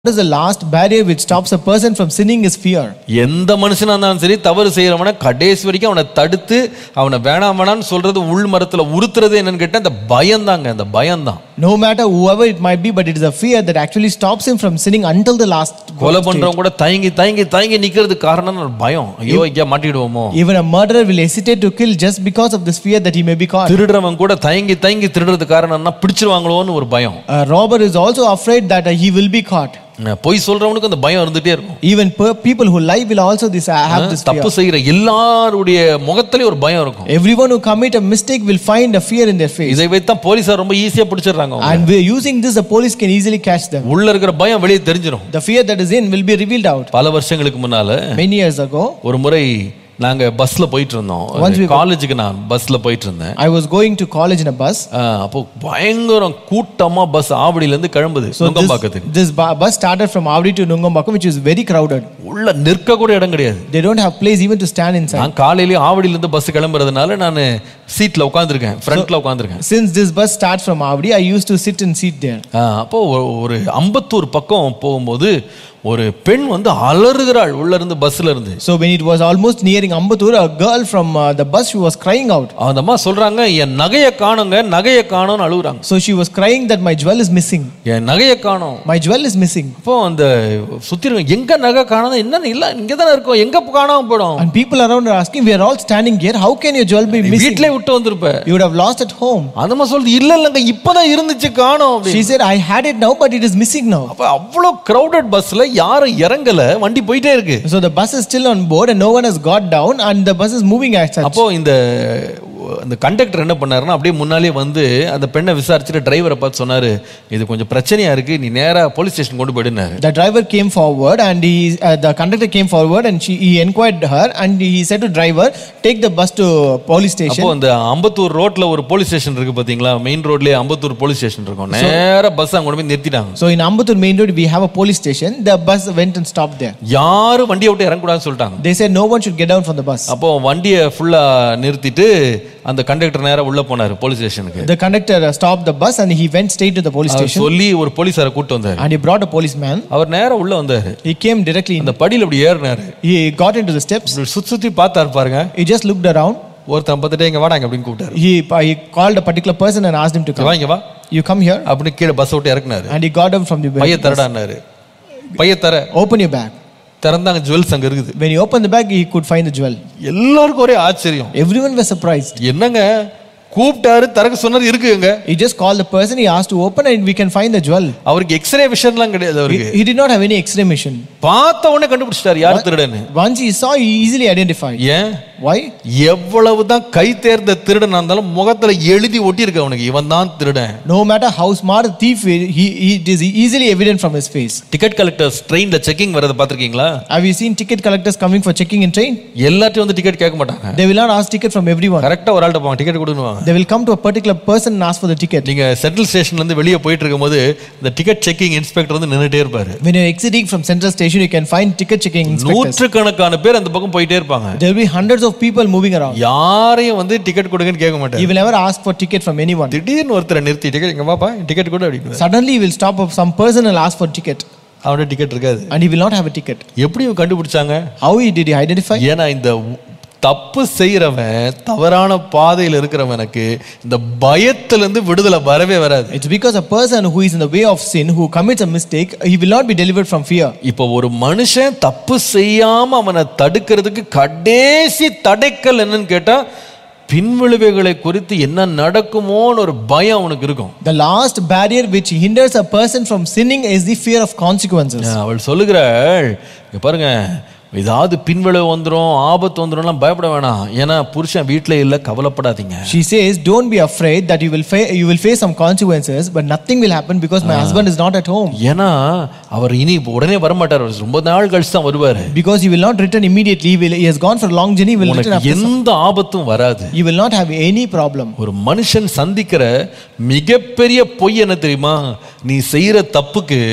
What is the last barrier which stops a person from sinning is fear. எந்த மனுஷனா இருந்தாலும் சரி தவறு செய்யறவன கடைசி வரைக்கும் அவனை தடுத்து அவனை வேணாம் வேணாம்னு சொல்றது உள் மரத்துல உறுத்துறது என்னன்னு கேட்டா அந்த பயம் தாங்க அந்த பயம் தான் No matter whoever it might be, but it is a fear that actually stops him from sinning until the last. கொலை stage. பண்றவங்க கூட தயங்கி தயங்கி தயங்கி நிக்கிறதுக்கு காரணம் ஒரு பயம் ஐயோ ஐயா மாட்டிடுவோமோ Even a murderer will hesitate to kill just because of this fear that he may be caught. திருடுறவன் கூட தயங்கி தயங்கி திருடுறதுக்கு காரணம்னா பிடிச்சிருவாங்களோன்னு ஒரு பயம் A robber is also afraid that uh, he will be caught. அஹ் பொய் சொல்றவனுக்கு அந்த பயம் இருந்துட்டே இருக்கும் Even per- people who lie will also this, uh, have this fear. தப்பு செய்யற எல்லாருடைய முகத்திலே ஒரு பயம் இருக்கும் Everyone who commit a mistake will find a fear in their face. இதை வைத்தான் போலீஸார் ரொம்ப ஈஸியா பிடிச்சிடுறாங்க அவங்க. And we're using this, the police can easily catch them. உள்ள இருக்கிற பயம் வெளியே தெரிஞ்சிடும் The fear that is in will be revealed out. பல வருஷங்களுக்கு முன்னால Many years ago, ஒரு முறை நாங்க பஸ்ல போயிட்டு இருந்தோம் Once we- காலேஜுக்கு நான் பஸ்ல போயிட்டு இருந்தேன் I was going to college in a bus. ஆஹ் அப்போ பயங்கரம் கூட்டமா பஸ் ஆவடியில இருந்து கிளம்புது So this, நுங்கம்பாக்கத்துக்கு this bu- bus started from Avdi to Nungambakam, which is very crowded. உள்ள நிற்க கூட இடம் கிடையாது They don't have place even to stand inside. நான் காலையிலேயே ஆவடியில இருந்து பஸ் கிளம்புறதுனால நான் சீட்ல உட்காந்துருக்கேன் ஃப்ரண்ட்ல உட்காந்துருக்கேன் Since this bus starts from Avdi, I used to sit and seat there. அப்போ ஒரு- ஒரு அம்பத்தூர் பக்கம் போகும்போது ஒரு பெண் வந்து அலறுகிறாள் உள்ள இருந்து பஸ்ல இருந்து So when it was almost nearing Ambattur, a girl from uh, the bus, she was crying out. அந்த அம்மா சொல்றாங்க என் நகையை காணுங்க நகையை காணோம்னு அழுகுறாங்க So she was crying that my jewel is missing. என் நகையை காணோம் My jewel is missing. அப்போ அந்த சுத்தி எங்க நகை காணாத என்ன இல்ல இங்க தானே இருக்கோம் எங்க காணாம போயிடும் And people around are asking, we are all standing here. How can your jewel be missing? வீட்லயே விட்டு வந்திருப்ப You would have lost at home. அந்த அம்மா சொல்லுது இல்ல இல்லங்க இப்பதான் இருந்துச்சு காணோம் அப்படின்னு. She said, I had it now, but it is missing now. அப்ப அவ்வளவு கிரௌடட் பஸ்ல யாரும் இறங்கல வண்டி போயிட்டே இருக்கு So the bus is still on board and no one has got down and the bus is moving as such. அப்போ இந்த அந்த கண்டக்டர் என்ன பண்ணாருன்னா அப்படியே முன்னாலே வந்து அந்த பெண்ணை விசாரிச்சுட்டு டிரைவரை பார்த்து சொன்னாரு இது கொஞ்சம் பிரச்சனையா இருக்கு நீ நேரா போலீஸ் ஸ்டேஷன் கொண்டு போயிடுனாரு The driver came forward and he, uh, the conductor came forward and she, he inquired her and he said to driver, take the bus to police அப்போ station. அந்த அம்பத்தூர் ரோட்ல ஒரு போலீஸ் ஸ்டேஷன் இருக்கு பாத்தீங்களா main ரோட்லயே Ambattur police station இருக்கும் நேரா bus அங்க கொண்டு போய் நிறுத்திட்டாங்க So in Ambattur main road, we have a police station. The bus went and stopped there. யாரும் வண்டியை விட்டு இறங்கக்கூடாதுன்னு சொல்லிட்டாங்க They said no one should get down from the bus. அப்போ வண்டியை ஃபுல்லா நிறுத்திட்டு அந்த கண்டக்டர் நேரா உள்ள போனாரு போலீஸ் ஸ்டேஷனுக்கு The conductor uh, stopped the bus and he went straight to the police our station சொல்லி ஒரு போலீஸாரை கூட்டு வந்தாரு and he brought a policeman. அவர் நேரா உள்ள வந்தாரு He came directly in. அந்த படியில அப்படி ஏறினாரு He got into the steps. இப்படி சுத்தி சுத்தி பார்த்தாரு பாருங்க He just looked around. ஒருத்தன் பார்த்துட்டு இங்க வாடா இங்க அப்படின்னு கூப்பிட்டாரு He, uh, he called a particular person and asked him to இங்க come. வா இங்க வா You come here. அப்படின்னு கீழே பஸ் விட்டு இறக்குனாரு And he got down from the பைய bus. தரடான்னாரு பைய தர Open your bag. திறந்தாங்க ஜுவல்ஸ் அங்க இருக்குது When he opened the bag, he could find the jewel. எல்லாருக்கும் ஒரே ஆச்சரியம் Everyone was surprised. என்னங்க கூப்பிட்டாரு திறக்க சொன்னாரு இருக்குங்க He just called the person, he asked to open and we can find the jewel. அவருக்கு எக்ஸ்ரே விஷன்லாம் கிடையாது He, அவருக்கு he did not have any x-ray mission. பார்த்த உடனே கண்டுபிடிச்சிட்டாரு யார் திருடன்னு Once he saw, he easily identified. ஏன் Why? எவ்வளவுதான் கை தேர்ந்த திருடனா இருந்தாலும் முகத்துல எழுதி ஒட்டி இருக்கு அவனுக்கு இவன் தான் திருடன் No matter how smart a thief is, he, he, it is easily evident from his face. Ticket collectors ட்ரெயின்ல செக்கிங் வரதை பார்த்திருக்கீங்களா Have you seen ticket collectors coming for checking in train? எல்லாத்தையும் வந்து டிக்கெட் கேட்க மாட்டாங்க They will not ask ticket from everyone. கரெக்டா ஒரு ஆள்கிட்ட போவாங்க டிக்கெட் கொடுன்னுவாங்க They will come to a particular person and ask for the ticket. நீங்க சென்ட்ரல் ஸ்டேஷன்ல இருந்து வெளியே போயிட்டு இருக்கும்போது இந்த டிக்கெட் செக்கிங் இன்ஸ்பெக்டர் வந்து நின்னுட்டே இருப்பாரு When you're exiting from central station, you can find ticket checking inspectors. நூற்றுக்கணக்கான பேர் அந்த பக்கம் போயிட்டே இருப்பாங்க There will be hundreds of people moving around. யாரையும் வந்து டிக்கெட் கொடுங்கன்னு கேட்க மாட்டாரு He will never ask for ticket from anyone. திடீர்னு ஒருத்தரை நிறுத்தி டிக்கெட் இங்க வாப்பா டிக்கெட் கூட அப்படின்னு Suddenly, he will stop up some person and ask for ticket. அவன்கிட்ட டிக்கெட் இருக்காது And he will not have a ticket. எப்படி இவன் கண்டுபிடிச்சாங்க How he did he identify? ஏன்னா இந்த உ- தப்பு செய்யறவன் தவறான பாதையில் இருக்கிறவனுக்கு இந்த பயத்திலிருந்து விடுதலை வரவே வராது It's because a person who is in the way of sin, who commits a mistake, he will not be delivered from fear. இப்போ ஒரு மனுஷன் தப்பு செய்யாம அவனை தடுக்கிறதுக்கு கடைசி தடைக்கல் என்னன்னு கேட்டா பின்விளைவுகளை குறித்து என்ன நடக்குமோன்னு ஒரு பயம் அவனுக்கு இருக்கும் The last barrier which hinders a person from sinning is the fear of consequences. அவள் சொல்லுகிறாள் இங்க பாருங்க ஏதாவது பின்விளைவு வந்துடும் ஆபத்து வந்துடும்லாம் பயப்பட வேணாம் ஏன்னா புருஷன் வீட்டில் இல்லை கவலைப்படாதீங்க She says, Don't be afraid that you will, fa- you will face some consequences, but nothing will happen because my husband is not at home. ஏன்னா அவர் இனி உடனே வரமாட்டார் அவர் ரொம்ப நாள் கழிச்சு தான் வருவாரு Because he will not return immediately. He, will, he has gone for a long journey, he will return உனக்கு after some. எந்த ஆபத்தும் வராது You will not have any problem. ஒரு மனுஷன் சந்திக்கிற மிகப்பெரிய பொய் என்ன தெரியுமா நீ செய்யற தப்புக்கு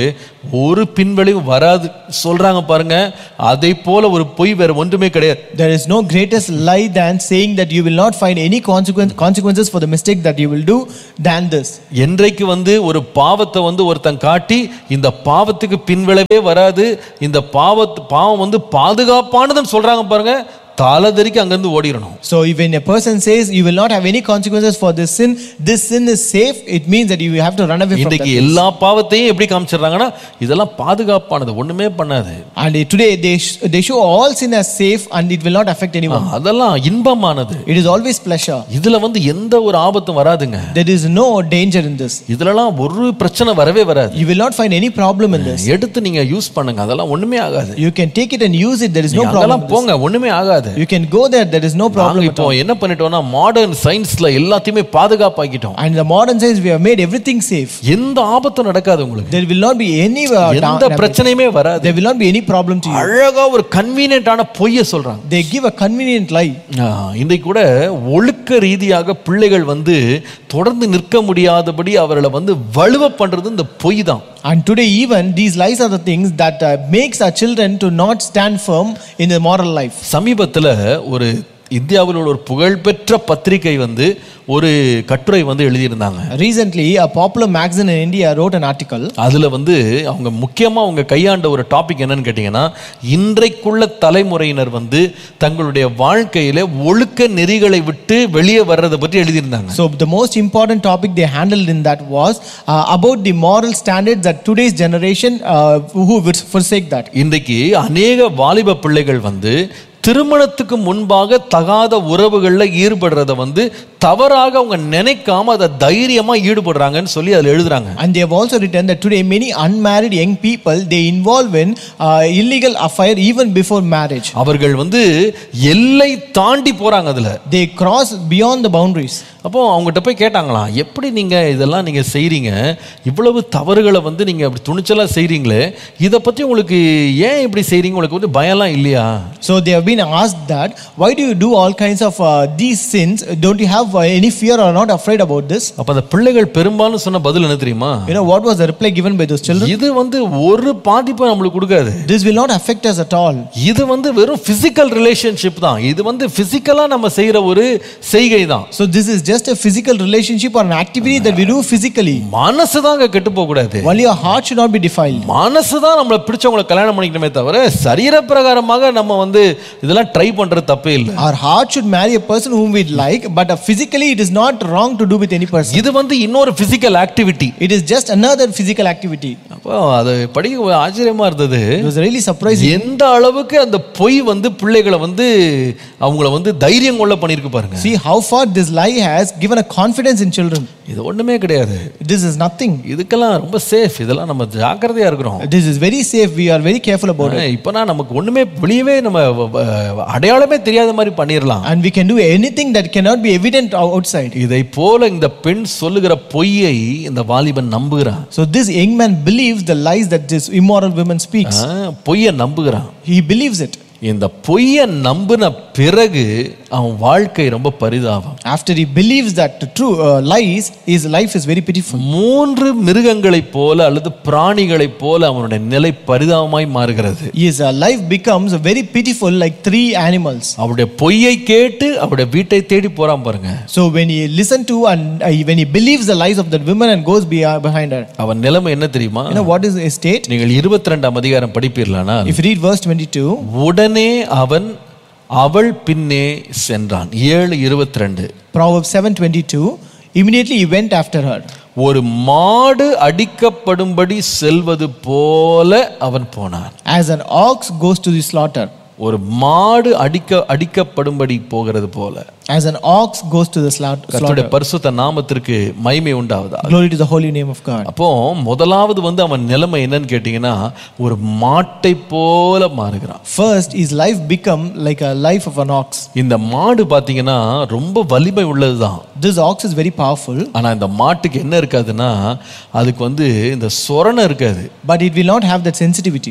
ஒரு பின்விளைவு வராது சொல்றாங்க பாருங்க அதை போல ஒரு பொய் வேற ஒன்றுமே கிடையாது There is no greatest lie than saying that you will not find any consequence, consequences for the mistake that you will do than this. என்றைக்கு வந்து ஒரு பாவத்தை வந்து ஒருத்தன் காட்டி இந்த பாவத்துக்கு பின்விளைவே வராது இந்த பாவத்து பாவம் வந்து பாதுகாப்பானதுன்னு சொல்றாங்க பாருங்க தலதறிக்கு அங்கிருந்து ஓடிடணும் So if when a person says you will not have any consequences for this sin, this sin is safe, it means that you have to run away from that. இன்றைக்கு எல்லா பாவத்தையும் எப்படி காமிச்சிடுறாங்கன்னா இதெல்லாம் பாதுகாப்பானது ஒண்ணுமே பண்ணாது And today they, sh- they show all sin as safe and it will not affect anyone. அதெல்லாம் இன்பமானது It is always pleasure. இதுல வந்து எந்த ஒரு ஆபத்தும் வராதுங்க There is no danger in this. இதுலலாம் ஒரு பிரச்சனை வரவே வராது You will not find any problem in this. எடுத்து நீங்க யூஸ் பண்ணுங்க அதெல்லாம் ஒண்ணுமே ஆகாது You can take it and use it, there is no நீங்க problem. அதெல்லாம் in this. போங்க ஒண்ணுமே ஆகாது You can go there, there is no நாங்க problem at இப்போ all. என்ன பண்ணிட்டோம்னா மாடர்ன் சயின்ஸ்ல எல்லாத்தையுமே பாதுகாப்பாக்கிட்டோம் And in the modern science, we have made everything safe. எந்த ஆபத்தும் நடக்காது உங்களுக்கு There will not be any uh, எந்த down- பிரச்சனையுமே வராது there will not be any problem to you. அழகா ஒரு கன்வீனியன்டான பொய்ய சொல்றாங்க They give a convenient lie. ஆ, இன்றைக்கு கூட ஒழுக்க ரீதியாக பிள்ளைகள் வந்து தொடர்ந்து நிற்க முடியாதபடி அவர்களை வந்து வலுவ பண்றது இந்த பொய் தான் And today, even these lies are the things that uh, makes our children to not stand firm in the moral life. சமீபத்துல ஒரு இந்தியாவில் உள்ள ஒரு புகழ்பெற்ற பத்திரிகை வந்து ஒரு கட்டுரை வந்து எழுதியிருந்தாங்க Recently, a popular magazine in India wrote an article. அதுல வந்து அவங்க முக்கியமா அவங்க கையாண்ட ஒரு டாபிக் என்னன்னு கேட்டிங்கன்னா இன்றைக்குள்ள தலைமுறையினர் வந்து தங்களுடைய வாழ்க்கையில ஒழுக்க நெறிகளை விட்டு வெளியே வர்றதை பற்றி எழுதியிருந்தாங்க So, the most important topic they handled in that was uh, about the moral standards that today's generation uh, who would forsake that. இன்றைக்கு அநேக வாலிப பிள்ளைகள் வந்து திருமணத்துக்கு முன்பாக தகாத உறவுகள்ல ஈடுபடுறத வந்து தவறாக அவங்க நினைக்காம அதை தைரியமா ஈடுபடுறாங்கன்னு சொல்லி அதுல எழுதுறாங்க And they have also written that today many unmarried young people they involve in uh, illegal affair even before marriage. அவர்கள் வந்து எல்லை தாண்டி போறாங்க அதுல They cross beyond the boundaries. அப்போ அவங்ககிட்ட போய் கேட்டாங்களாம் எப்படி நீங்க இதெல்லாம் நீங்க செய்றீங்க இவ்வளவு தவறுகளை வந்து நீங்க அப்படி துணிச்சலா செய்றீங்களே இதை பத்தி உங்களுக்கு ஏன் இப்படி செய்றீங்க உங்களுக்கு வந்து பயம்லாம் இல்லையா So they have been asked that why do you do all kinds of uh, these sins? Don't you have uh, any fear or not afraid about this? அப்ப அந்த பிள்ளைகள் பெரும்பாலும் சொன்ன பதில் என்ன தெரியுமா You know what was the reply given by those children? இது வந்து ஒரு பாதிப்பை நம்மளுக்கு கொடுக்காது This will not affect us at all. இது வந்து வெறும் பிசிக்கல் ரிலேஷன்ஷிப் தான் இது வந்து பிசிக்கலா நம்ம செய்யற ஒரு செய்கை தான் So this is just a physical relationship or an activity that we do physically. மனசு தான் கெட்டு போக கூடாது Only your heart should not be defiled. மனசு தான் நம்மளை பிடிச்சவங்களை கல்யாணம் பண்ணிக்கணுமே தவிர சரீர பிரகாரமாக நம்ம வந்து இதெல்லாம் ட்ரை பண்றது தப்பே இல்லை Our heart should marry a person whom we like, but uh, physically it is not wrong to do with any person. இது வந்து இன்னொரு physical activity It is just another physical activity. அப்போ அது படிக்க ஒரு ஆச்சரியமா இருந்தது It was really surprising. எந்த அளவுக்கு அந்த பொய் வந்து பிள்ளைகளை வந்து அவங்கள வந்து தைரியம் கொள்ள பண்ணியிருக்கு பாருங்க See how far this lie has given a confidence in children. இது ஒண்ணுமே கிடையாது This is nothing. இதுக்கெல்லாம் ரொம்ப சேஃப் இதெல்லாம் நம்ம ஜாக்கிரதையா இருக்கிறோம் This is very safe. We are very careful about it. இப்போனா நமக்கு ஒண்ணுமே வெளியவே நம்ம வ- வ- அடையாளமே தெரியாத மாதிரி பண்ணிடலாம் And we can do anything that cannot be evident ou- outside. இதை போல இந்த பெண் சொல்லுகிற பொய்யை இந்த வாலிபன் நம்புகிறான் So this young man believes the lies that this immoral woman speaks. ஆ, பொய்யை நம்புகிறான் He believes it. இந்த பொய்யை நம்பின பிறகு அவன் வாழ்க்கை ரொம்ப பரிதாபம் After he believes that the true uh, lies, his life is very pitiful. மூன்று மிருகங்களைப் போல அல்லது பிராணிகளைப் போல அவனுடைய நிலை பரிதாபமாய் மாறுகிறது His uh, life becomes very pitiful like three animals. அவருடைய பொய்யை கேட்டு அவருடைய வீட்டை தேடி போறான் பாருங்க So when he listens to and uh, when he believes the lies of that woman and goes be- behind her, அவன் நிலைமை என்ன தெரியுமா you know what is his state? நீங்கள் இருபத்தி ரெண்டாம் அதிகாரம் படிப்பீர்களானா If you read verse 22, உடனே அவன் அவள் பின்னே சென்றான் ஏழு இருபத்தி ரெண்டு Proverbs 7:22, immediately he went after her. ஒரு மாடு அடிக்கப்படும்படி செல்வது போல அவன் போனான் As an ox goes to the slaughter, ஒரு மாடு அடிக்க அடிக்கப்படும்படி போகிறது போல as an ox goes to the slaugh- கர்த்தருடைய slaughter. பரிசுத்த நாமத்திற்கு மகிமை உண்டாவதா Glory to the holy name of God. அப்போ முதலாவது வந்து அவன் நிலைமை என்னன்னு கேட்டீங்கன்னா ஒரு மாட்டை போல மாறுகிறான் First, his life become like a life of an ox. இந்த மாடு பாத்தீங்கன்னா ரொம்ப வலிமை உள்ளதுதான் This ox is very powerful, ஆனா இந்த மாட்டுக்கு என்ன இருக்காதுன்னா அதுக்கு வந்து இந்த சொரணை இருக்காது but it will not have that sensitivity.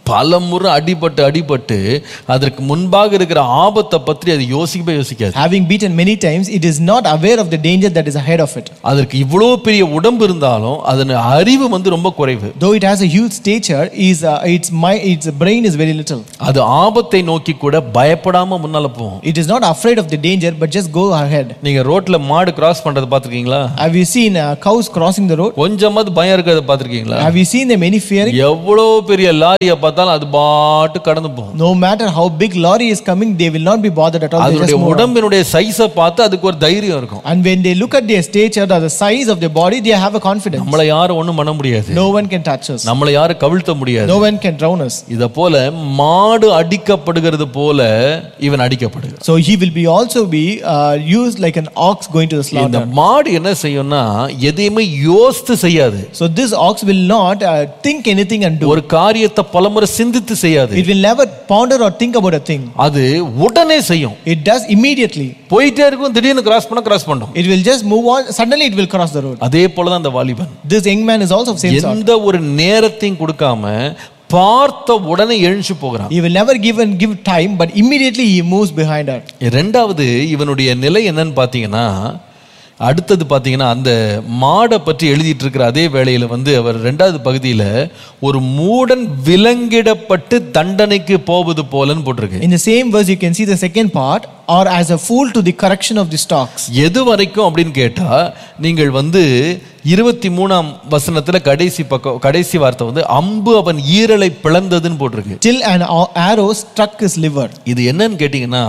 பல முறை அடிபட்டு அடிபட்டு அதற்கு முன்பாக இருக்கிற ஆபத்தை பற்றி அது யோசிக்கவே யோசிக்காது Having beaten many times, it is not aware of the danger that is ahead of it. அதற்கு இவ்வளோ பெரிய உடம்பு இருந்தாலும் அதன் அறிவு வந்து ரொம்ப குறைவு Though it has a huge stature, is uh, its my its brain is very little. அது ஆபத்தை நோக்கி கூட பயப்படாம முன்னால போகும் It is not afraid of the danger, but just go ahead. நீங்க ரோட்ல மாடு கிராஸ் பண்றதை பார்த்திருக்கீங்களா Have you seen uh, cows crossing the road? கொஞ்சமாவது பயம் இருக்கிறத பார்த்திருக்கீங்களா Have you seen them any fearing? எவ்வளோ பெரிய லாரியை பார்த்தாலும் அது பாட்டு கடந்து போகும் No matter how big lorry is coming, they will not be bothered at all. They just அதனுடைய move on. உடம்பினுடைய சைஸை பார்த்து அதுக்கு ஒரு தைரியம் இருக்கும் And when they look at their stature or the size of their body, they have a confidence. நம்மளை யாரும் ஒண்ணும் பண்ண முடியாது No one can touch us. நம்மளை யாரும் கவிழ்த்த முடியாது No one can drown us. இத போல மாடு அடிக்கப்படுகிறது போல இவன் அடிக்கப்படுகிறான் So he will be also be uh, used like an ox going to the இந்த slaughter. மாடு என்ன செய்யும்னா எதையுமே யோசித்து செய்யாது So this ox will not uh, think anything and do. ஒரு காரியத்தை பலமுறை சிந்தித்து செய்யாது It will never ponder or think about a thing. அது உடனே செய்யும் It does immediately. போயிட்டே இருக்கும் திடீர்னு கிராஸ் பண்ண கிராஸ் பண்ணும் It will just move on. Suddenly it will cross the road. அதே போலதான் அந்த வாலிபன் This young man is also of same sort. எந்த ஒரு நேரத்தையும் கொடுக்காம பார்த்த உடனே எழுந்து போகிறான் He will never give and give time, but immediately he moves behind her. ரெண்டாவது இவனுடைய நிலை என்னன்னு பார்த்தீங்கன்னா அடுத்தது பார்த்தீங்கன்னா அந்த மாடை பற்றி எழுதிட்டு இருக்கிற அதே வேளையில வந்து அவர் ரெண்டாவது பகுதியில ஒரு மூடன் விலங்கிடப்பட்டு தண்டனைக்கு போவது போலன்னு போட்டிருக்கு In the same verse, you can see the second part, or as a fool to the correction of the stocks. எது வரைக்கும் அப்படின்னு கேட்டா நீங்கள் வந்து இருபத்தி மூணாம் வசனத்துல கடைசி பக்கம் கடைசி வார்த்தை வந்து அம்பு அவன் ஈரலை பிளந்ததுன்னு போட்டிருக்கு Till an a- arrow struck his liver. இது என்னன்னு கேட்டிங்கன்னா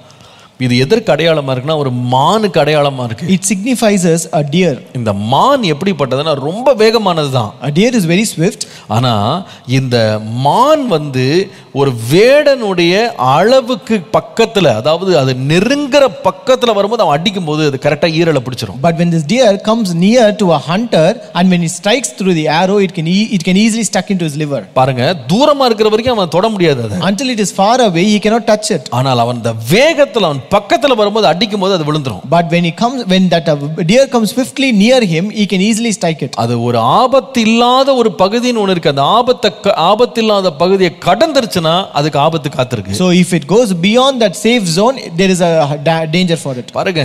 இது எதற்கு அடையாளமா இருக்குன்னா ஒரு மானுக்கு அடையாளமா இருக்கு It signifies us a deer. இந்த மான் எப்படிப்பட்டதுன்னா ரொம்ப வேகமானது தான் A deer is very swift, ஆனா இந்த மான் வந்து ஒரு வேடனுடைய அளவுக்கு பக்கத்துல அதாவது அது நெருங்குற பக்கத்துல வரும்போது அவன் அடிக்கும் போது அது கரெக்டா ஈரலை பிடிச்சிரும் but when this deer comes near to a hunter and when it strikes through the arrow, it can, e- it can easily stuck into his liver. பாருங்க தூரமா இருக்கிற வரைக்கும் அவன் தொட முடியாது அதை Until it is far away, he cannot touch it. ஆனால் அவன் இந்த வேகத்துல அவன் பக்கத்துல வரும்போது அடிக்கும் போது அது விழுந்துரும் But when he comes, when that uh, deer comes swiftly near him, he can easily strike it. அது ஒரு ஆபத்து இல்லாத ஒரு பகுதின்னு ஒன்று இருக்கு அந்த ஆபத்தை க- ஆபத்து இல்லாத பகுதியை கடந்துருச்சுன்னா அதுக்கு ஆபத்து காத்திருக்கு So if it goes beyond that safe zone, there is a da- danger for it. பாருங்க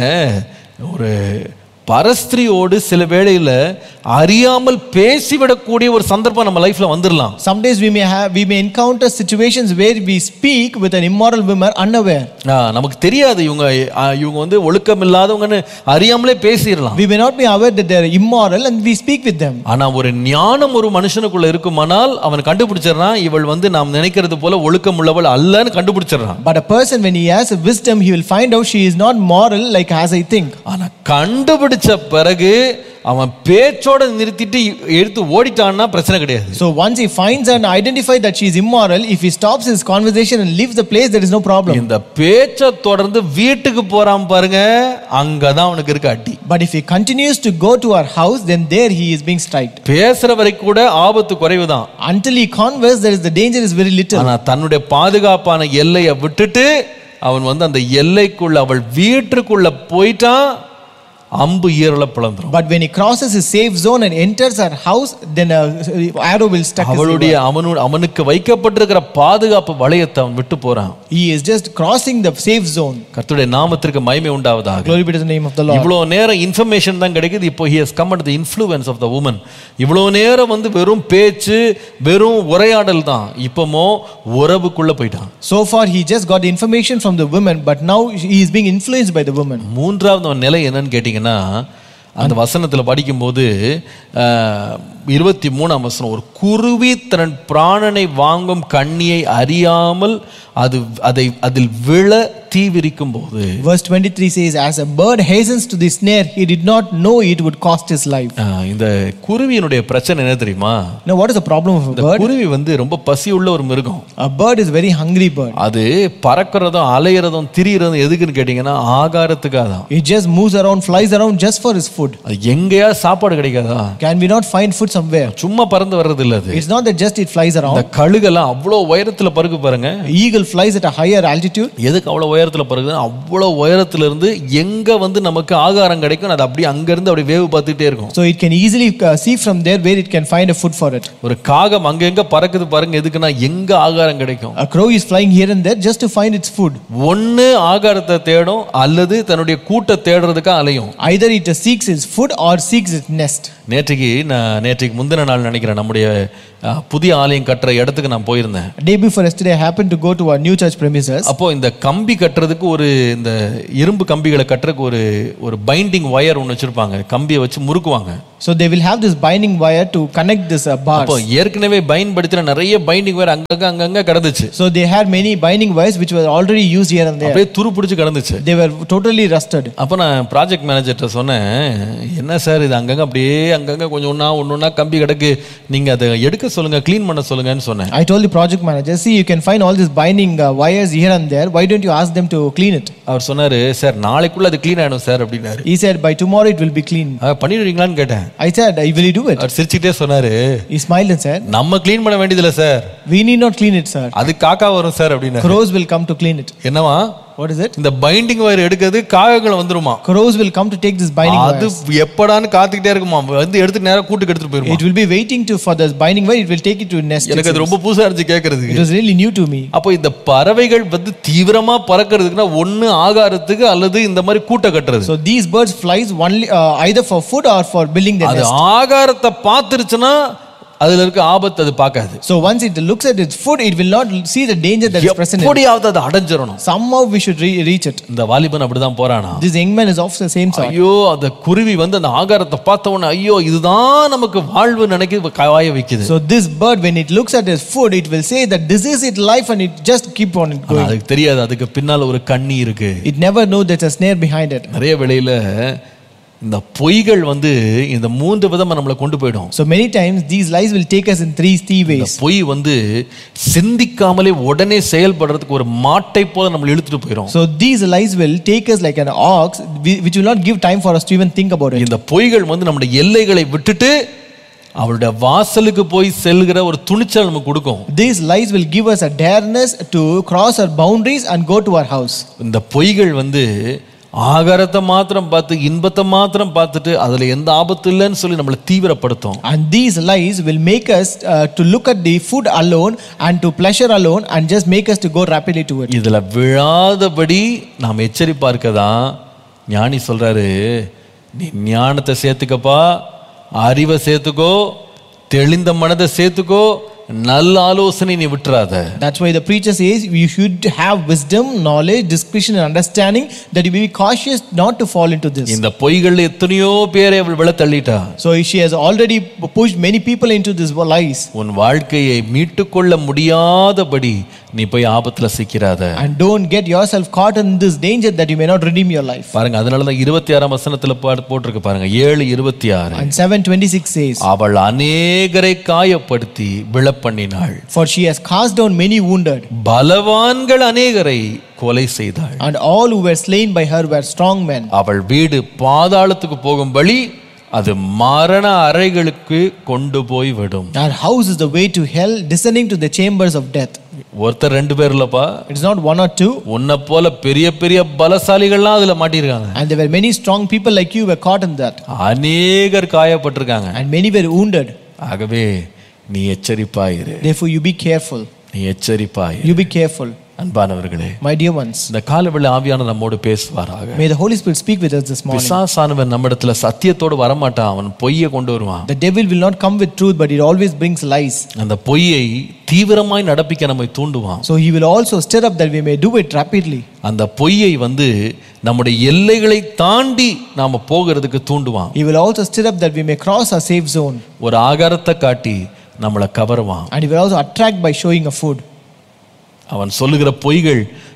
ஒரு பரஸ்திரியோடு சில வேளையில அறியாமல் பேசிவிடக்கூடிய ஒரு சந்தர்ப்பம் நம்ம லைஃப்ல வந்துடலாம் Sometimes we may have, we may encounter situations where we speak with an immoral woman unaware. ஆ, நமக்கு தெரியாது இவங்க ஆ, இவங்க வந்து ஒழுக்கம் இல்லாதவங்கன்னு அறியாமலே பேசிடலாம் We may not be aware that they are immoral and we speak with them. ஆனா ஒரு ஞானம் ஒரு மனுஷனுக்குள்ள இருக்குமானால் அவன் கண்டுபிடிச்சிடறான் இவள் வந்து நாம் நினைக்கிறது போல ஒழுக்கம் உள்ளவள் அல்லன்னு கண்டுபிடிச்சிடறான் But a person, when he has a wisdom, he will find out she is not moral like as I think. ஆனா கண்டுபிடிச்ச பிறகு அவன் பேச்சோட நிறுத்திட்டு எடுத்து ஓடிட்டான்னா பிரச்சனை கிடையாது So once he finds and identifies that she is immoral, if he stops his conversation and leaves the place, there is no problem. இந்த பேச்சை தொடர்ந்து வீட்டுக்கு போறான் பாருங்க அங்கதான் அவனுக்கு இருக்க அடி But if he continues to go to our house, then there he is being striked. பேசுற வரைக்கும் கூட ஆபத்து குறைவுதான் Until he converses, there is the danger is very little. ஆனா தன்னுடைய பாதுகாப்பான எல்லையை விட்டுட்டு அவன் வந்து அந்த எல்லைக்குள்ள அவள் வீட்டுக்குள்ள போயிட்டான் அம்பு ஈரல பிளந்துரும் But when he crosses his safe zone and enters our house, then a arrow will stuck his அவளுடைய அவனு அவனுக்கு வைக்கப்பட்டிருக்கிற பாதுகாப்பு வளையத்தை அவன் விட்டு போறான் He is just crossing the safe zone. கர்த்தருடைய நாமத்திற்கு மகிமை உண்டாவதாக Glory be to the name of the Lord. இவ்வளோ நேரம் இன்ஃபர்மேஷன் தான் கிடைக்குது இப்போ he has come at the influence of the woman இவ்வளோ நேரம் வந்து வெறும் பேச்சு வெறும் உரையாடல் தான் இப்போமோ உறவுக்குள்ள போயிட்டான் So far, he just got the information from the woman, but now he is being influenced by the woman. மூன்றாவது அவன் நிலை என்னன்னு கேட்டிங்கன்னா அந்த வசனத்தில் படிக்கும்போது அஹ், இருபத்தி மூணாம் வசனம் ஒரு குருவி தன் பிராணனை வாங்கும் கண்ணியை அறியாமல் அது அதை அதில் விழ தீவிரிக்கும் போது Verse 23 says, As a bird hastens to the snare, he did not know it would cost his life. அஹ், இந்த குருவியினுடைய பிரச்சனை என்ன தெரியுமா Now, what is the problem of a இந்த bird? குருவி வந்து ரொம்ப பசியுள்ள ஒரு மிருகம் A bird is a very hungry bird. அது பறக்கிறதும் அலையிறதும் திரியிறதும் எதுக்குன்னு கேட்டிங்கன்னா ஆகாரத்துக்காக தான் It just moves around, flies around just for his food. அது எங்கேயா சாப்பாடு கிடைக்காதா Can we not find food somewhere. சும்மா பறந்து வர்றது இல்ல அது It's not that just it flies இந்த around. கழுகெல்லாம் அவ்வளோ உயரத்துல பறக்கு பாருங்க Eagle flies at a higher altitude. எதுக்கு அவ்வளோ உயரத்துல பறக்குது அவ்வளோ உயரத்துல இருந்து எங்க வந்து நமக்கு ஆகாரம் கிடைக்கும் அது அப்படியே அங்க இருந்து அப்படியே வேவு பார்த்துட்டே இருக்கும் So it can easily uh, see from there where it can find a food for it. ஒரு காகம் அங்க எங்க பறக்குது பாருங்க எதுக்குன்னா எங்க ஆகாரம் கிடைக்கும் A crow is flying here and there just to find its food. ஒண்ணு ஆகாரத்தை தேடும் அல்லது தன்னுடைய கூட்டை தேடுறதுக்கா அலையும் Either it seeks its food or seeks its nest. நேற்றுக்கு நான் நேற்றுக்கு முந்தின நாள் நினைக்கிறேன் நம்முடைய அஹ், புதிய ஆலயம் கட்டுற இடத்துக்கு நான் போயிருந்தேன் Day before yesterday, I happened to go to our new church premises. அப்போ இந்த கம்பி கட்டுறதுக்கு ஒரு இந்த இரும்பு கம்பிகளை கட்டுறதுக்கு ஒரு ஒரு பைண்டிங் ஒயர் ஒன்று வச்சிருப்பாங்க கம்பியை வச்சு முறுக்குவாங்க So they will have this binding wire to connect this uh, அப்போ bars. ஏற்கனவே பயன்படுத்தின நிறைய பைண்டிங் ஒயர் அங்கங்க அங்கங்க கிடந்துச்சு So they had many binding wires which were already used here and there. அப்படியே துரு பிடிச்சு கிடந்துச்சு They were totally rusted. அப்போ நான் ப்ராஜெக்ட் மேனேஜர்கிட்ட சொன்னேன் என்ன சார் இது அங்கங்க அப்படியே அங்கங்க கொஞ்சம் ஒன்றா ஒன்று ஒன்றா கம்பி கிடக்கு நீங்கள் அதை எடுக்க சொல்லுங்க க்ளீன் பண்ண சொல்லுங்கன்னு சொன்னேன் I told the project manager, see, you can find all these binding uh, wires here and there. Why don't you ask them to clean it? அவர் சொன்னாரு சார் நாளைக்குள்ள அது க்ளீன் ஆயிடும் சார் அப்படின்னாரு He said, by tomorrow it will be clean. "ஆ, பண்ணிடுவீங்களான்னு கேட்டேன் I said, I will you do it? அவர் சிரிச்சுக்கிட்டே சொன்னாரு He smiled and said, நம்ம clean பண்ண வேண்டியதில்லை sir we need not clean it, sir. அது காக்கா வரும் சார் அப்படின்னு Crows will come to clean it. என்னவா What is it? இந்த பைண்டிங் வயர் எடுக்கிறது காகங்கள் வந்துருமா Crows will come to take this binding அது wire. எப்படான்னு காத்துக்கிட்டே இருக்குமா வந்து எடுத்து நேரம் கூட்டுக்கு எடுத்துட்டு போயிருமா It will be waiting to for this binding wire. It will take it to nest. எனக்கு அது ரொம்ப புதுசா இருந்துச்சு It கேட்கறதுக்கு was really new to me. அப்போ இந்த பறவைகள் வந்து தீவிரமா பறக்கிறதுக்குன்னா ஒண்ணு ஆகாரத்துக்கு அல்லது இந்த மாதிரி கூட்டை கட்டுறது So these birds flies only uh, either for food or for building their அது nest. ஆகாரத்தை பார்த்துருச்சுன்னா அதுல இருக்க ஆபத்து அது பார்க்காது So once it looks at its food, it will not see the danger that is present. In it. எப்படியாவது அதை அடைஞ்சிடணும் Somehow we should re- reach it. இந்த வாலிபன் அப்படிதான் போறானா This young man is of the same sort. ஐயோ அந்த குருவி வந்து அந்த ஆகாரத்தை பார்த்த உடனே ஐயோ இதுதான் நமக்கு வாழ்வு நினைக்க காய வைக்குது So this bird, when it looks at its food, it will say that this is its life, and it just keep on it ஆனா going. அதுக்கு தெரியாது அதுக்கு பின்னால ஒரு கண்ணி இருக்கு It never know there's a snare behind it. நிறைய வேளையில இந்த பொய்கள் வந்து இந்த மூன்று விதமா நம்மளை கொண்டு போயிடும் So many times these lies will take us in three three இந்த ways. பொய் வந்து சிந்திக்காமலே உடனே செயல்படுறதுக்கு ஒரு மாட்டை போல நம்மளை இழுத்துட்டு போயிடும் So these lies will take us like an ox, whi- which will not give time for us to even think about it. இந்த பொய்கள் வந்து நம்முடைய எல்லைகளை விட்டுட்டு அவருடைய வாசலுக்கு போய் செல்கிற ஒரு துணிச்சல் நமக்கு கொடுக்கும் These lies will give us a dareness to cross our boundaries and go to our house. இந்த பொய்கள் வந்து ஆகாரத்தை மாத்திரம் பார்த்து இன்பத்தை மாத்திரம் பார்த்துட்டு அதுல எந்த ஆபத்து இல்லைன்னு சொல்லி நம்மளை தீவிரப்படுத்தும் And these lies will make us uh, to look at the food alone and to pleasure alone and just make us to go rapidly to it. இதுல விழாதபடி நாம் எச்சரிப்பா இருக்கதான் ஞானி சொல்றாரு நீ ஞானத்தை சேர்த்துக்கப்பா அறிவை சேர்த்துக்கோ தெளிந்த மனதை சேர்த்துக்கோ நல்ல ஆலோசனை நீ விட்டுறாத That's why the preacher says you should have wisdom, knowledge, discretion, and understanding that you may be cautious not to fall into this. இந்த பொய்கள் எத்தனையோ பேரை அவள் விழ தள்ளிட்டா So she has already pushed many people into these lies. உன் வாழ்க்கையை மீட்டுக்கொள்ள முடியாதபடி நீ போய் ஆபத்துல சிக்கிறாத And don't get yourself caught in this danger that you may not redeem your life. பாருங்க அதனாலதான் இருபத்தி ஆறாம் வசனத்துல பா- போட்டிருக்கு பாருங்க ஏழு இருபத்தி ஆறு And 726 says, அவள் அநேகரை காயப்படுத்தி விழப்பண்ணினாள் For she has cast down many wounded, பலவான்கள் அநேகரை கொலை செய்தாள் and all who were slain by her were strong men. அவள் வீடு பாதாளத்துக்கு போகும் வழி அது மரண அறைகளுக்கு கொண்டு போய் விடும் Her house is the way to hell, descending to the chambers of death. ஒருத்தர் ரெண்டு பேர் இல்லப்பா It's not one or two, உன்னை போல பெரிய பெரிய பலசாலிகள்லாம் அதுல மாட்டியிருக்காங்க and there were many strong people like you were caught in that, அநேகர் காயப்பட்டிருக்காங்க and many were wounded. ஆகவே நீ எச்சரிப்பாயிரு Therefore, you be careful. நீ எச்சரிப்பாயிரு You be careful, அன்பானவர்களே my dear ones. இந்த காலவெளி ஆவியான நம்மோடு பேசுவாராக May the Holy Spirit speak with us this morning. பிசாசானவன் நம்மிடத்துல சத்தியத்தோடு வரமாட்டான் அவன் பொய்யை கொண்டு வருவான் The devil will not come with truth, but it always brings lies. அந்த பொய்யை தீவிரமாய் நடப்பிக்க நம்மை தூண்டுவான் So he will also stir up that we may do it rapidly. அந்த பொய்யை வந்து நம்முடைய எல்லைகளை தாண்டி நாம போகிறதுக்கு தூண்டுவான் He will also stir up that we may cross our safe zone. ஒரு ஆகாரத்தை காட்டி நம்மளை கவருவான் And he will also attract by showing a food. அவன் சொல்லுகிற பொய்கள்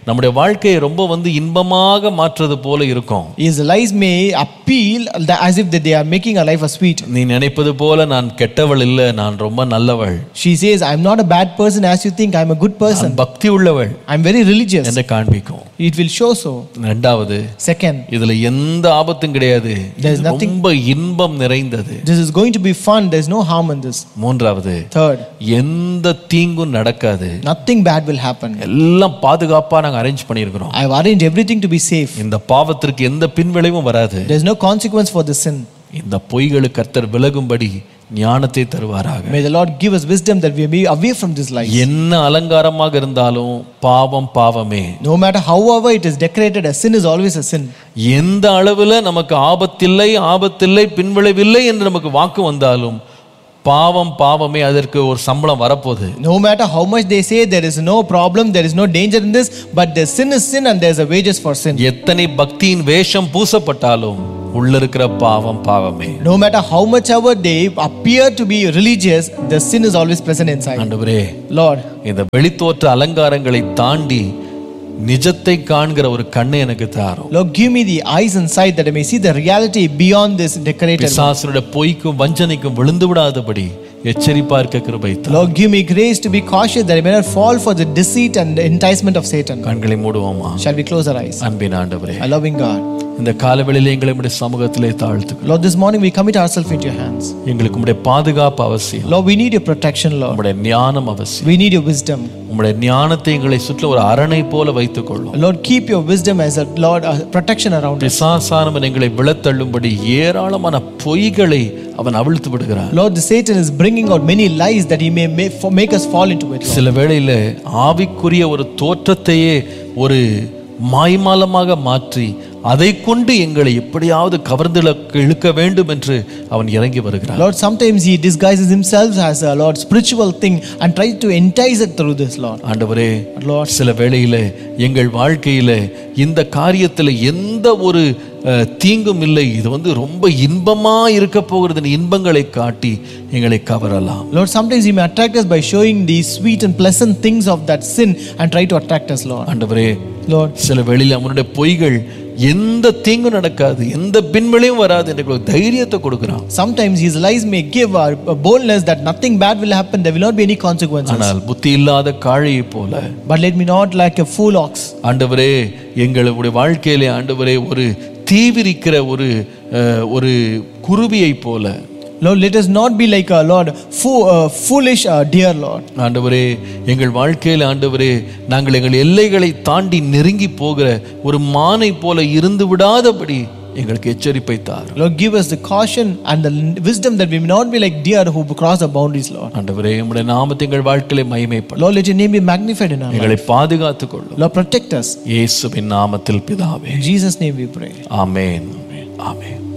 நம்முடைய வாழ்க்கையை ரொம்ப வந்து இன்பமாக மாற்றுறது போல இருக்கும் His lies may appeal that as if that they are making our life a sweet. நீ நினைப்பது போல நான் கெட்டவள் இல்லை நான் ரொம்ப நல்லவள் She says, I'm not a bad person as you think, I'm a good person. நான் பக்தி உள்ளவள் I'm very religious. என்று காண்பிக்கும் It will show so. ரெண்டாவது Second, இதுல எந்த ஆபத்தும் கிடையாது There is இது nothing- ரொம்ப இன்பம் நிறைந்தது this is going to be fun, there's no harm in this. மூன்றாவது Third, எந்த தீங்கும் நடக்காது nothing bad will happen. எல்லாம் பாதுகாப்பா நாங்க அரேஞ்ச் பண்ணியிருக்கிறோம் I've arranged everything to be safe. இந்த பாவத்திற்கு எந்த பின்விளைவும் வராது There's no consequence for the sin. இந்த பொய்களுக்கு கர்த்தர் விலகும்படி ஞானத்தை தருவாராக May the Lord give us wisdom that we may be away from this life. என்ன அலங்காரமாக இருந்தாலும் பாவம் பாவமே No matter however it is decorated, a sin is always a sin. எந்த அளவுல நமக்கு ஆபத்தில்லை ஆபத்தில்லை பின்விளைவில்லை என்று நமக்கு வாக்கு வந்தாலும் பாவம் பாவமே அதற்கு ஒரு சம்பளம் வரப்போகுது No matter how much they say there is no problem, there is no danger in this, but the sin is sin and there's a wages for sin. எத்தனை பக்தியின் வேஷம் பூசப்பட்டாலும் உள்ள இருக்கிற பாவம் பாவமே No matter how much ever they appear to be religious, the sin is always present inside. ஆண்டவரே Lord, இந்த வெளித்தோற்ற அலங்காரங்களை தாண்டி நிஜத்தை காண்கிற ஒரு கண்ணை எனக்கு தாரும் Lord, give me the eyes and sight that I may see the reality beyond this decorated. பிசாசனுடைய பொய்க்கும் வஞ்சனைக்கும் விழுந்து விடாதபடி எச்சரிப்பா இருக்க கிருபை தாரும். Lord, give me grace to be cautious that I may not fall for the deceit and the enticement of Satan. கண்களை மூடுவோமா Shall we close our eyes? அன்பின் ஆண்டவரே Our loving God. இந்த காலவெளியில எங்களை உடைய சமூகத்திலே தாழ்த்துக்கிறோம் Lord, this morning we commit ourselves into your hands. எங்களுக்கு உடைய பாதுகாப்பு அவசியம் Lord, we need your protection, Lord. உம்முடைய ஞானம் அவசியம் We need your wisdom. உம்முடைய ஞானத்தை எங்களை சுற்றி ஒரு அரணை போல வைத்துக் கொள்ளும் Lord, keep your wisdom as a Lord, a protection around us. பிசாசானவன் எங்களை விழத்தள்ளும்படி ஏராளமான பொய்களை அவன் அவிழ்த்து விடுகிறான் Lord, the Satan is bringing out many lies that he may make, for- make us fall into it. Lord. சில வேளையில ஆவிக்குரிய ஒரு தோற்றத்தையே ஒரு மாய்மாலமாக மாற்றி அதை கொண்டு எங்களை எப்படியாவது கவர்ந்து இழுக்க- இழுக்க வேண்டும் என்று அவன் இறங்கி வருகிறான் Lord, sometimes he disguises himself as a Lord spiritual thing and tries to entice it through this, Lord. ஆண்டவரே Lord, சில வேளையில எங்கள் வாழ்க்கையில இந்த காரியத்துல எந்த ஒரு அஹ், தீங்கும் இல்லை இது வந்து ரொம்ப இன்பமா இருக்க போகிறது இன்பங்களை காட்டி எங்களை கவரலாம் Lord, sometimes he may attract us by showing these sweet and pleasant things of that sin and try to attract us, Lord. ஆண்டவரே Lord, சில வேளையில அவனுடைய பொய்கள் எந்த தீங்கும் நடக்காது எந்த பின்விளையும் வராது எனக்கு ஒரு தைரியத்தை கொடுக்கிறான் sometimes his lies may give a a boldness that nothing bad will happen, there will not be any consequences. ஆனால் புத்தி இல்லாத காழையை போல But let me not like a fool ox. ஆண்டவரே எங்களுடைய வாழ்க்கையிலே ஆண்டவரே ஒரு தீவிரிக்கிற ஒரு அஹ், ஒரு குருவியை போல Lord, let us not be like a Lord, fo- uh, foolish uh, dear Lord. ஆண்டவரே எங்கள் வாழ்க்கையில் ஆண்டவரே நாங்கள் எங்கள் எல்லைகளை தாண்டி நெருங்கி போகிற ஒரு மானை போல இருந்து விடாதபடி எங்களுக்கு எச்சரிப்பை தார் Lord, give us the caution and the wisdom that we may not be like deer who cross the boundaries, Lord. ஆண்டவரே உம்முடைய நாமத்தை எங்கள் வாழ்க்கையில மகிமைப்படும் Lord, let your name be magnified in our life. எங்களை பாதுகாத்துக் கொள்ளும் Lord, protect us. இயேசுவின் நாமத்தில் பிதாவே In Jesus' name we pray. Amen amen